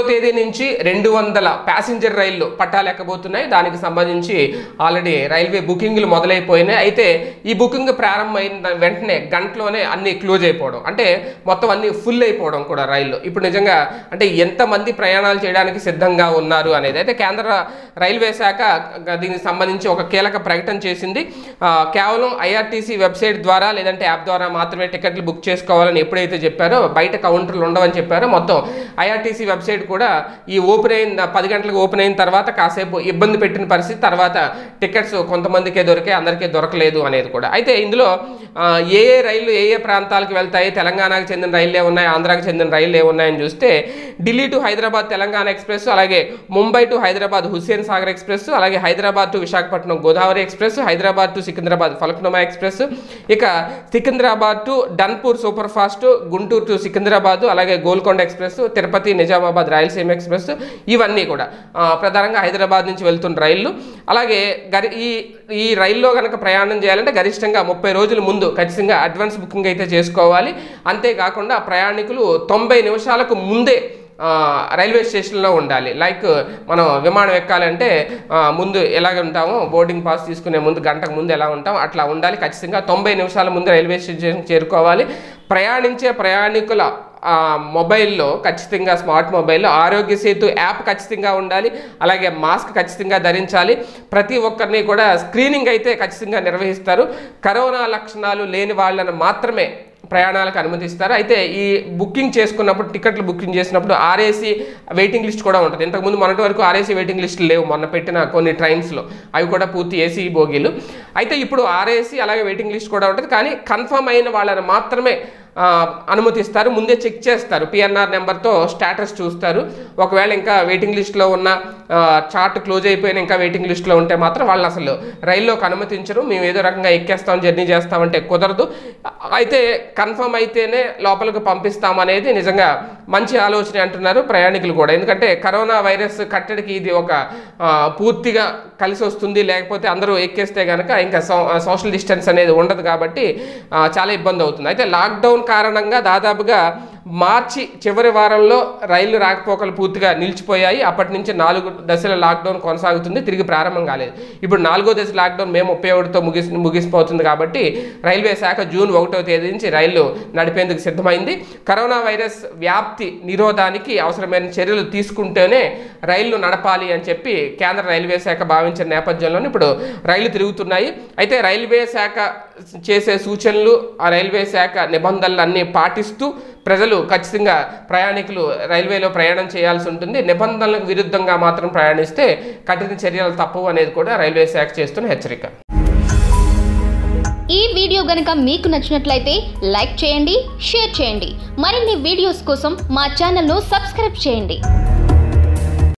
తేదీ నుంచి రెండు వందల ప్యాసింజర్ రైళ్లు పట్టాలెక్కబోతున్నాయి దానికి సంబంధించి ఆల్రెడీ రైల్వే బుకింగ్లు మొదలైపోయినాయి అయితే ఈ బుకింగ్ ప్రారంభమైన వెంటనే గంటలోనే అన్ని క్లోజ్ అయిపోవడం అంటే మొత్తం అన్ని ఫుల్ అయిపోవడం కూడా రైళ్ళు ఇప్పుడు నిజంగా అంటే ఎంతమంది ప్రయాణాలు చేయడానికి సిద్ధంగా ఉన్నారు అనేది అయితే కేంద్ర రైల్వే శాఖ గ- దీనికి సంబంధించి ఒక కీలక ప్రకటన చేసింది ఆ, కేవలం ఐఆర్టీసీ వెబ్సైట్ ద్వారా లేదంటే యాప్ ద్వారా మాత్రమే టికెట్లు బుక్ చేసుకోవాలని ఎప్పుడైతే చెప్పారో బయట కౌంటర్లు ఉండవని చెప్పారో మొత్తం ఐఆర్టీసీ వెబ్సైట్ కూడా ఈ ఓపెన్ అయిన పది గంటలకు ఓపెన్ అయిన తర్వాత కాసేపు ఇబ్బంది పెట్టిన పరిస్థితి తర్వాత టికెట్స్ కొంతమందికే దొరికే అందరికీ దొరకలేదు అనేది కూడా అయితే ఇందులో ఆ, ఏ ఏ రైళ్లు ఏ ఏ ప్రాంతాలకు వెళ్తాయి తెలంగాణకు చెందిన రైళ్లే ఉన్నాయి ఆంధ్రాకి చెందిన రైళ్లు ఏ ఉన్నాయని చూస్తే ఢిల్లీ టు హైదరాబాద్ తెలంగాణ ఎక్స్ప్రెస్ అలాగే ముంబై టు హైదరాబాద్ హుస్సేన్ సాగర్ ఎక్స్ప్రెస్ అలాగే Hyderabad to Visakhapatnam Godavari express Hyderabad to Secunderabad Falaknuma express ఇక Secunderabad to Danapur super fast Guntur to Secunderabad అలాగే గోల్కొండ ఎక్స్ప్రెస్ తిరుపతి నిజామాబాద్ రాయలసీమ ఎక్స్ప్రెస్ ఇవన్నీ కూడా ఆ, ప్రధానంగా హైదరాబాద్ నుంచి వెళ్తున్న రైళ్లు అలాగే గరి ఈ ఈ రైల్లో కనుక ప్రయాణం చేయాలంటే గరిష్టంగా ముప్పై రోజుల ముందు ఖచ్చితంగా అడ్వాన్స్ బుకింగ్ అయితే చేసుకోవాలి అంతేకాకుండా ప్రయాణికులు తొంభై నిమిషాలకు ముందే ఆ, రైల్వే స్టేషన్లో ఉండాలి లైక్ మనం విమానం ఎక్కాలంటే ఆ, ముందు ఎలాగ ఉంటామో బోర్డింగ్ పాస్ తీసుకునే ముందు గంటకు ముందు ఎలా ఉంటాం అట్లా ఉండాలి ఖచ్చితంగా తొంభై నిమిషాల ముందు రైల్వే స్టేషన్ చేరుకోవాలి ప్రయాణించే ప్రయాణికుల ఆ, మొబైల్లో ఖచ్చితంగా స్మార్ట్ మొబైల్లో ఆరోగ్య సేతు యాప్ ఖచ్చితంగా ఉండాలి అలాగే మాస్క్ ఖచ్చితంగా ధరించాలి ప్రతి ఒక్కరిని కూడా స్క్రీనింగ్ అయితే ఖచ్చితంగా నిర్వహిస్తారు కరోనా లక్షణాలు లేని వాళ్ళని మాత్రమే ప్రయాణాలకు అనుమతిస్తారు అయితే ఈ బుకింగ్ చేసుకున్నప్పుడు టికెట్లు బుకింగ్ చేసినప్పుడు ఆర్ఏసీ వెయిటింగ్ లిస్ట్ కూడా ఉంటుంది ఇంతకుముందు మొన్నటి వరకు ఆర్ఏసీ వెయిటింగ్ లిస్ట్ లేవు మొన్న పెట్టిన కొన్ని ట్రైన్స్లో అవి కూడా పూర్తి ఏసీ బోగీలు అయితే ఇప్పుడు ఆర్ఏసీ అలాగే వెయిటింగ్ లిస్ట్ కూడా ఉంటుంది కానీ కన్ఫర్మ్ అయిన వాళ్ళని మాత్రమే ఆ, అనుమతిస్తారు ముందే చెక్ చేస్తారు పిఎన్ఆర్ నెంబర్తో స్టేటస్ చూస్తారు ఒకవేళ ఇంకా వెయిటింగ్ లిస్ట్లో ఉన్న ఆ, చార్ట్ క్లోజ్ అయిపోయిన ఇంకా వెయిటింగ్ లిస్ట్లో ఉంటే మాత్రం వాళ్ళు అసలు రైల్లోకి అనుమతించరు మేము ఏదో రకంగా ఎక్కేస్తాం జర్నీ చేస్తామంటే కుదరదు అయితే కన్ఫర్మ్ అయితేనే లోపలికి పంపిస్తాం అనేది నిజంగా మంచి ఆలోచన అంటున్నారు ప్రయాణికులు కూడా ఎందుకంటే కరోనా వైరస్ కట్టడికి ఇది ఒక ఆ, పూర్తిగా కలిసి వస్తుంది లేకపోతే అందరూ ఎక్కేస్తే కనుక ఇంకా సో- సోషల్ డిస్టెన్స్ అనేది ఉండదు కాబట్టి ఆ, చాలా ఇబ్బంది అవుతుంది అయితే లాక్డౌన్ కారణంగా దాదాపుగా మార్చి చివరి వారంలో రైళ్లు రాకపోకలు పూర్తిగా నిలిచిపోయాయి అప్పటి నుంచి నాలుగు దశల లాక్డౌన్ కొనసాగుతుంది తిరిగి ప్రారంభం కాలేదు ఇప్పుడు నాలుగో దశ లాక్డౌన్ మే ముప్పై ఒకటితో ముగిసి ముగిసిపోతుంది కాబట్టి రైల్వే శాఖ జూన్ ఒకటో తేదీ నుంచి రైళ్లు నడిపేందుకు సిద్ధమైంది కరోనా వైరస్ వ్యాప్తి నిరోధానికి అవసరమైన చర్యలు తీసుకుంటేనే రైళ్లు నడపాలి అని చెప్పి కేంద్ర రైల్వే శాఖ భావించిన నేపథ్యంలోనే ఇప్పుడు రైళ్లు తిరుగుతున్నాయి అయితే రైల్వే శాఖ చేసే సూచనలు ఆ రైల్వే శాఖ నిబంధనలు అన్నీ పాటిస్తూ ప్రజలు ఖచ్చితంగా ప్రయాణికులు రైల్వేలో ప్రయాణం చేయాల్సి ఉంటుంది నిబంధనలకు విరుద్ధంగా మాత్రం ప్రయాణిస్తే కఠిన చర్యలు తప్పవు అనేది కూడా రైల్వే శాఖ చేస్తున్న హెచ్చరిక ఈ వీడియో గనుక మీకు నచ్చినట్లయితే లైక్ చేయండి షేర్ చేయండి మరిన్ని వీడియోస్ కోసం మా ఛానల్ను సబ్స్క్రైబ్ చేయండి